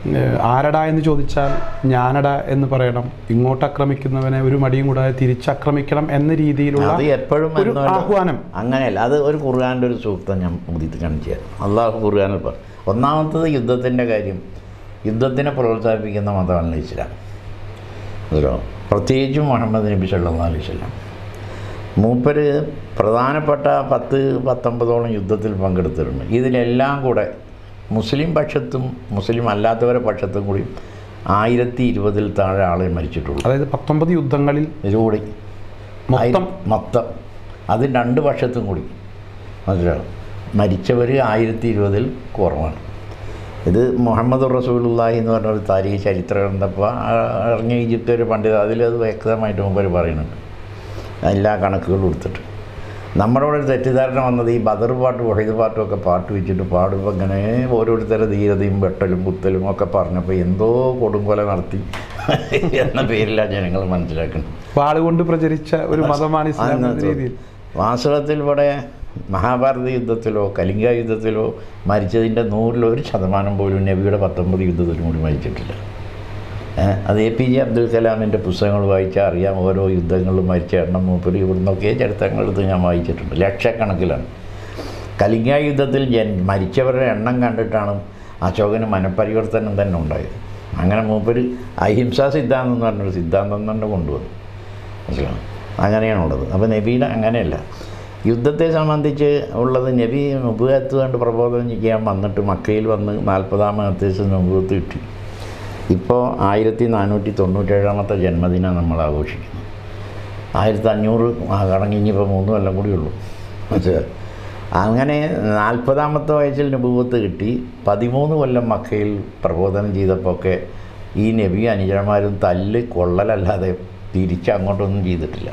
ഏഹ് ആരടാ എന്ന് ചോദിച്ചാൽ ഞാനടാ എന്ന് പറയണം ഇങ്ങോട്ട് ആക്രമിക്കുന്നവനെ ഒരു മടിയും കൂടാതെ തിരിച്ചാക്രമിക്കണം എന്ന രീതിയിലുള്ള അത് എപ്പോഴും ഒരു എന്നല്ല. ആഹ്വാനം അങ്ങനെയല്ല അത് ഒരു ഖുർആാൻ്റെ ഒരു സൂക്തം ഞാൻ ഉദിത്ത് കാണിച്ചു തരാം അള്ളാഹു ഖുർആാനിൽ പറഞ്ഞു ഒന്നാമത്തത് യുദ്ധത്തിൻ്റെ കാര്യം യുദ്ധത്തിനെ പ്രോത്സാഹിപ്പിക്കുന്ന മതമല്ല ഇസ്ലാം അതിലോ പ്രത്യേകിച്ചും മുഹമ്മദ് നബി സല്ലല്ലാഹു അലൈഹി വസല്ലം മൂപ്പര് പ്രധാനപ്പെട്ട പത്ത് പത്തൊമ്പതോളം യുദ്ധത്തിൽ പങ്കെടുത്തിട്ടുണ്ട് ഇതിലെല്ലാം കൂടെ മുസ്ലിം പക്ഷത്തും മുസ്ലിം അല്ലാത്തവരെ പക്ഷത്തും കൂടി ആയിരത്തി ഇരുപതിൽ താഴെ ആളെ മരിച്ചിട്ടുള്ളൂ അതായത് പത്തൊമ്പത് യുദ്ധങ്ങളിൽ ഇതുകൂടി മൊത്തം ആയിരം- മൊത്തം അത് രണ്ട് വർഷത്തും കൂടി മനസ്സിലാവും മരിച്ചവർ ആയിരത്തി ഇരുപതിൽ കുറവാണ് ഇത് മുഹമ്മദ് റസൂലുള്ളാഹി എന്ന് പറഞ്ഞ ഒരു താരീഖ് ചരിത്ര ഗ്രന്ഥപ്പോൾ ഇറങ്ങിയ ഈജിപ്ത് ഒരു പണ്ഡിത അതിലത് വ്യക്തമായിട്ട് മുമ്പ് പറയുന്നുണ്ട് എല്ലാ കണക്കുകളും എടുത്തിട്ട് നമ്മുടെ ഇവിടെ ഒരു തെറ്റിദ്ധാരണ വന്നത് ഈ ബദർ പാട്ട് വഹീദ് പാട്ടും ഒക്കെ പാട്ട് വെച്ചിട്ട് പാടുമ്പോൾ ഇങ്ങനെ ഓരോരുത്തരുടെ ധീരതയും വെട്ടലും കുത്തലും ഒക്കെ പറഞ്ഞപ്പോൾ എന്തോ കൊടുങ്കൊല നടത്തി എന്ന പേരിലാണ് ജനങ്ങൾ മനസ്സിലാക്കുന്നത് വാളുകൊണ്ട് പ്രചരിച്ച ഒരു മതമാണ് ഇസ്ലാം എന്ന അന്നത്തെ രീതിയിൽ വാസ്തവത്തിൽ ഇവിടെ മഹാഭാരത യുദ്ധത്തിലോ കലിംഗ യുദ്ധത്തിലോ മരിച്ചതിൻ്റെ നൂറിലോ ഒരു ശതമാനം പോലും നബിയുടെ പത്തൊമ്പത് യുദ്ധത്തിലും കൂടി മരിച്ചിട്ടില്ല ഏ, അത് എ പി ജെ അബ്ദുൽ കലാമിൻ്റെ പുസ്തകങ്ങൾ വായിച്ചാൽ അറിയാം ഓരോ യുദ്ധങ്ങളിലും മരിച്ച എണ്ണം മൂപ്പര് ഇവിടുന്നൊക്കെ ചരിത്രങ്ങളെടുത്ത് ഞാൻ വായിച്ചിട്ടുണ്ട് ലക്ഷക്കണക്കിലാണ് കലിംഗ യുദ്ധത്തിൽ ജൻ മരിച്ചവരുടെ എണ്ണം കണ്ടിട്ടാണ് അശോകന് മനപരിവർത്തനം തന്നെ ഉണ്ടായത് അങ്ങനെ മൂപ്പര് അഹിംസാ സിദ്ധാന്തം എന്ന് പറഞ്ഞൊരു സിദ്ധാന്തം തന്നെ കൊണ്ടുവന്നു മനസ്സിലാവും അങ്ങനെയാണുള്ളത് അപ്പോൾ നബിയുടെ അങ്ങനെയല്ല യുദ്ധത്തെ സംബന്ധിച്ച് ഉള്ളത് നബി നുബുവത്ത് കൊണ്ട് പ്രബോധനം ചെയ്യാൻ വന്നിട്ട് മക്കയിൽ വന്ന് നാൽപ്പതാമത്തെ നുബുവത്ത് കിട്ടി ഇപ്പോൾ ആയിരത്തി നാനൂറ്റി തൊണ്ണൂറ്റേഴാമത്തെ ജന്മദിനം നമ്മൾ ആഘോഷിക്കുന്നു ആയിരത്തി അഞ്ഞൂറ് കടങ്ങി ഇനിയിപ്പോൾ മൂന്ന് കൊല്ലം കൂടി ഉള്ളൂ മനസ്സിലായി അങ്ങനെ നാൽപ്പതാമത്തെ വയസ്സിൽ നബുവത്ത് കിട്ടി പതിമൂന്ന് കൊല്ലം മക്കയിൽ പ്രബോധനം ചെയ്തപ്പോൾ ഒക്കെ ഈ നബി അനുചരന്മാരും തല്ല് കൊള്ളലല്ലാതെ തിരിച്ച് അങ്ങോട്ടൊന്നും ചെയ്തിട്ടില്ല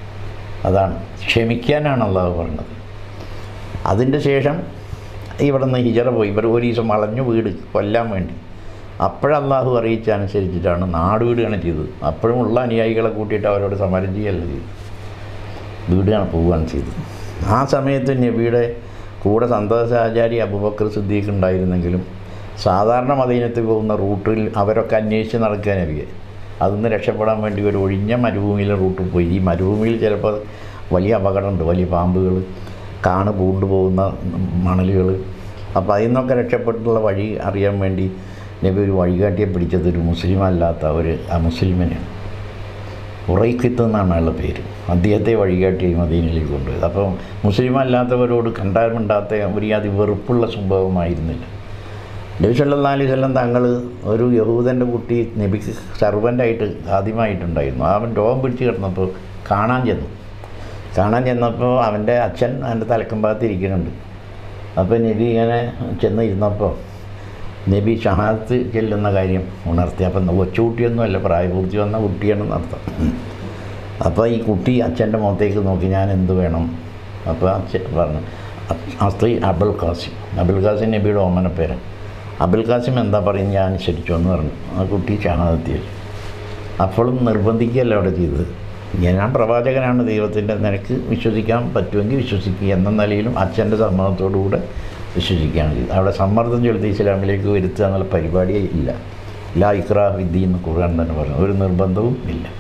അതാണ് ക്ഷമിക്കാനാണ് അള്ളാഹു പറഞ്ഞത് അതിൻ്റെ ശേഷം ഇവിടെ നിന്ന് ഹിജറ പോയി ഇവർ ഒരു ദിവസം വളഞ്ഞു വീട് കൊല്ലാൻ വേണ്ടി അപ്പോഴല്ലാഹു അറിയിച്ചനുസരിച്ചിട്ടാണ് നാട് വീടുകയാണ് ചെയ്തത് അപ്പോഴും ഉള്ള അനുയായികളെ കൂട്ടിയിട്ട് അവരോട് സമരം ചെയ്യല്ല ചെയ്തു വീടുകയാണ് പോവുകയാണ് ചെയ്തത് ആ സമയത്ത് നബിയുടെ കൂടെ സന്തോഷാചാരി അബുബക്കർ സിദ്ദീഖ് ഉണ്ടായിരുന്നെങ്കിലും സാധാരണ മദീനത്തിൽ പോകുന്ന റൂട്ടിൽ അവരൊക്കെ അന്വേഷിച്ച് നടക്കുക നബിയെ അതിന്ന് രക്ഷപ്പെടാൻ വേണ്ടി ഒരു ഒഴിഞ്ഞ മരുഭൂമിയിലെ റൂട്ടിൽ പോയി ഈ മരുഭൂമിയിൽ ചിലപ്പോൾ വലിയ അപകടമുണ്ട് വലിയ പാമ്പുകൾ കാണ് പൂണ്ടു പോകുന്ന മണലുകൾ അപ്പോൾ അതിൽ നിന്നൊക്കെ രക്ഷപ്പെട്ടുള്ള വഴി അറിയാൻ വേണ്ടി നബി ഒരു വഴികാട്ടിയെ പിടിച്ചത് ഒരു മുസ്ലിം അല്ലാത്ത ഒരു അമുസ്ലിമിനെയാണ് ഉറൈക്കിത്ത് എന്നാണ് അയാളുടെ പേര് അദ്ദേഹത്തെ വഴികാട്ടി മദീനയിലേക്ക് കൊണ്ടുപോയത് അപ്പം മുസ്ലിം അല്ലാത്തവരോട് കണ്ടാലുണ്ടാത്ത ഒരു അതി വെറുപ്പുള്ള സ്വഭാവമായിരുന്നില്ല നബി സല്ലാ അലൈഹി സ്വലം തങ്ങൾ ഒരു യഹൂദൻ്റെ കുട്ടി നബിക്ക് സർവൻ്റായിട്ട് ആദ്യമായിട്ടുണ്ടായിരുന്നു അവൻ രോഗം പിടിച്ച് കിടന്നപ്പോൾ കാണാൻ ചെന്നു കാണാൻ ചെന്നപ്പോൾ അവൻ്റെ അച്ഛൻ അവൻ്റെ തലക്കും ഭാഗത്ത് ഇരിക്കുന്നുണ്ട് അപ്പോൾ നബി ഇങ്ങനെ ചെന്ന് ഇരുന്നപ്പോൾ നബി ഷഹാദത്ത് ചെല്ലുന്ന കാര്യം ഉണർത്തി അപ്പം കൊച്ചുകുട്ടിയൊന്നുമല്ല പ്രായപൂർത്തി വന്ന കുട്ടിയാണെന്ന് അർത്ഥം അപ്പോൾ ഈ കുട്ടി അച്ഛൻ്റെ മുഖത്തേക്ക് നോക്കി ഞാൻ എന്ത് വേണം അപ്പോൾ അച്ഛൻ പറഞ്ഞു ആ സ്ത്രീ അബുൽ ഖാസിം അബുൽ ഖാസിം നബിയുടെ ഓമന പേരൻ അബുൽ ഖാസിം എന്താ പറയും ഞാൻ അനുസരിച്ചു എന്ന് പറഞ്ഞു ആ കുട്ടി ഷഹാദത്തിൽ അപ്പോഴും നിർബന്ധിക്കുകയല്ല അവിടെ ചെയ്തത് ഞാൻ പ്രവാചകനാണ് ദൈവത്തിൻ്റെ നിനക്ക് വിശ്വസിക്കാൻ പറ്റുമെങ്കിൽ വിശ്വസിക്കുക എന്ന നിലയിലും അച്ഛൻ്റെ സമ്മതത്തോടുകൂടെ വിശ്വസിക്കുകയാണ് ചെയ്തത് അവിടെ സമ്മർദ്ദം ചെലുത്തി ഇസ്ലാമിലേക്ക് വരുത്തുക എന്നുള്ള പരിപാടിയേ ഇല്ല ലാ ഇക്രാ വിദ്യ എന്ന് ഖുർആൻ തന്നെ പറഞ്ഞു ഒരു നിർബന്ധവും ഇല്ല